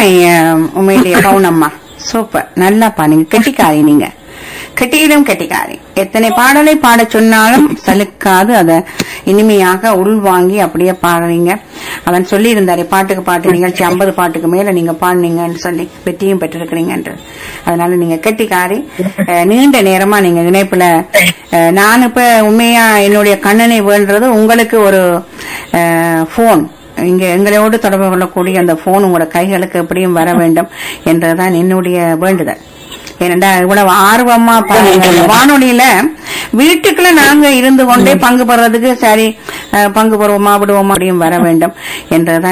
அருமை அஹ், உண்மையிலேயே பவுனம்மா சூப்பர் நல்லா பாடுங்க கெட்டிக்காரி நீங்க கெட்டியிலும் கெட்டிக்காரி எத்தனை பாடலை பாட சொன்னாலும் சலுக்காது அத இனிமையாக உள்வாங்கி அப்படியே பாடுறீங்க அவன் சொல்லி இருந்தாரு பாட்டுக்கு பாட்டு நிகழ்ச்சி ஐம்பது பாட்டுக்கு மேல நீங்க பாடுனீங்கன்னு சொல்லி வெற்றியும் பெற்றிருக்கிறீங்கன்றது அதனால நீங்க கெட்டிக்காரி அஹ், நீண்ட நேரமா நீங்க இணைப்புல அஹ், நான் இப்ப உண்மையா என்னுடைய கண்ணனை வேண்டது உங்களுக்கு ஒரு போன் இங்க எங்களோடு தொடர்பு கொள்ளக்கூடிய அந்த போன் உங்களோட கைகளுக்கு எப்படியும் வர வேண்டும் என்றுதான் என்னுடைய வேண்டுதல் ஏனென்றா இவ்வளவு ஆர்வமா பாருங்க இந்த வானொலியில வீட்டுக்குள்ள நாங்க இருந்து கொண்டே பங்கு பெறதுக்கு சரி அஹ், பங்கு பெறுவோமா விடுவோமா அப்படியும் வர வேண்டும் என்றுதான்